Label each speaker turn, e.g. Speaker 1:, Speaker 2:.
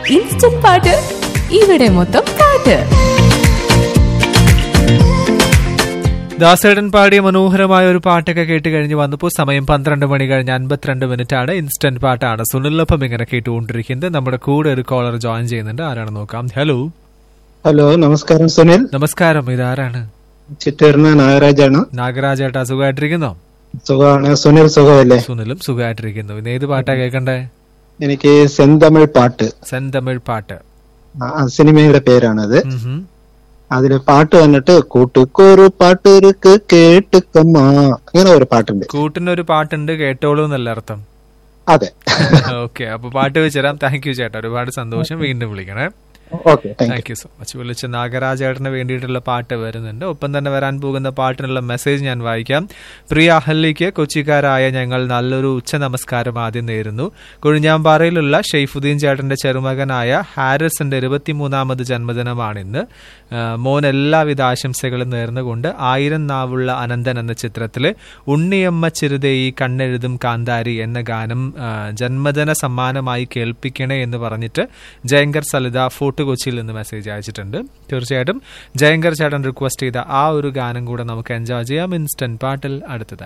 Speaker 1: Instant പാട്ട് ഇവിടെ മൊത്തം പാട്ട്
Speaker 2: ദാസേടൻ പാടിയ മനോഹരമായ ഒരു പാട്ടൊക്കെ കേട്ട് കഴിഞ്ഞ് വന്നപ്പോൾ സമയം പന്ത്രണ്ട് മണി കഴിഞ്ഞ് അൻപത്തിരണ്ട് മിനിറ്റ് ആണ് ഇൻസ്റ്റന്റ് പാട്ടാണ് സുനിലൊപ്പം ഇങ്ങനെ കേട്ടുകൊണ്ടിരിക്കുന്നത് നമ്മുടെ കൂടെ ഒരു കോളർ ജോയിൻ ചെയ്യുന്നുണ്ട് ആരാണ് നോക്കാം ഹലോ
Speaker 3: ഹലോ നമസ്കാരം സുനിൽ
Speaker 2: നമസ്കാരം ഇതാരാണ്
Speaker 3: ചിറ്റൂരിന് നാഗരാജാണ്
Speaker 2: നാഗരാജ് ഏട്ടാ സുഖമായിട്ടിരിക്കുന്നോ
Speaker 3: സുഖമാണ് സുനിൽ സുഖമല്ലേ
Speaker 2: സുനിലും സുഖമായിട്ടിരിക്കുന്നു ഇന്ന് ഏത് പാട്ടാ കേൾക്കണ്ടേ
Speaker 3: എനിക്ക് സെന്തമിഴ് പാട്ട്
Speaker 2: സെൻ തമിഴ് പാട്ട്
Speaker 3: ആ, ആ സിനിമയുടെ പേരാണത്
Speaker 2: ഉം ഹും.
Speaker 3: അതില് പാട്ട് വന്നിട്ട് കൂട്ടുക്കോറ് പാട്ട് ഇருக்கு കേട്ടുക്കമ്മ ഇങ്ങനെ ഒരു പാട്ടുണ്ട്
Speaker 2: കൂട്ടിനൊരു പാട്ടുണ്ട് കേട്ടോളൂ എന്നല്ല അർത്ഥം
Speaker 3: അതെ
Speaker 2: ഓക്കെ അപ്പൊ പാട്ട് വെച്ചുതരാം താങ്ക് യു ചേട്ടാ ഒരുപാട് സന്തോഷം വീണ്ടും വിളിക്കണേ
Speaker 3: okay thank you
Speaker 2: thank you so much വിളിച്ച് നാഗരാജേട്ടന് വേണ്ടിയിട്ടുള്ള പാട്ട് വരുന്നുണ്ട് ഒപ്പം തന്നെ വരാൻ പോകുന്ന പാട്ടിനുള്ള മെസ്സേജ് ഞാൻ വായിക്കാം പ്രിയ അഹല്ലിക്ക് കൊച്ചിക്കാരായ ഞങ്ങൾ നല്ലൊരു ഉച്ച നമസ്കാരം ആദ്യം നേരുന്നു കൊഴിഞ്ഞാമ്പാറയിലുള്ള ഷെയ്ഫുദ്ദീൻ ചേട്ടന്റെ ചെറുമകനായ ഹാരിസിന്റെ ഇരുപത്തിമൂന്നാമത് ജന്മദിനമാണിന്ന് ആ, മോൻ എല്ലാവിധ ആശംസകളും നേർന്നുകൊണ്ട് ആയിരം നാവുള്ള അനന്തൻ എന്ന ചിത്രത്തില് ഉണ്ണിയമ്മ ചിറുതേയി കണ്ണെഴുതും കാന്താരി എന്ന ഗാനം ആ, ജന്മദിന സമ്മാനമായി കേൾപ്പിക്കണേ എന്ന് പറഞ്ഞിട്ട് ജയങ്കർ സലിത ഫോർട്ട് കൊച്ചിയിൽ നിന്ന് മെസ്സേജ് അയച്ചിട്ടുണ്ട് തീർച്ചയായിട്ടും ജയങ്കർ ചേട്ടൻ റിക്വസ്റ്റ് ചെയ്ത ആ ഒരു ഗാനം കൂടെ നമുക്ക് എൻജോയ് ചെയ്യാം ഇൻസ്റ്റന്റ് പാട്ടിൽ അടുത്തതായി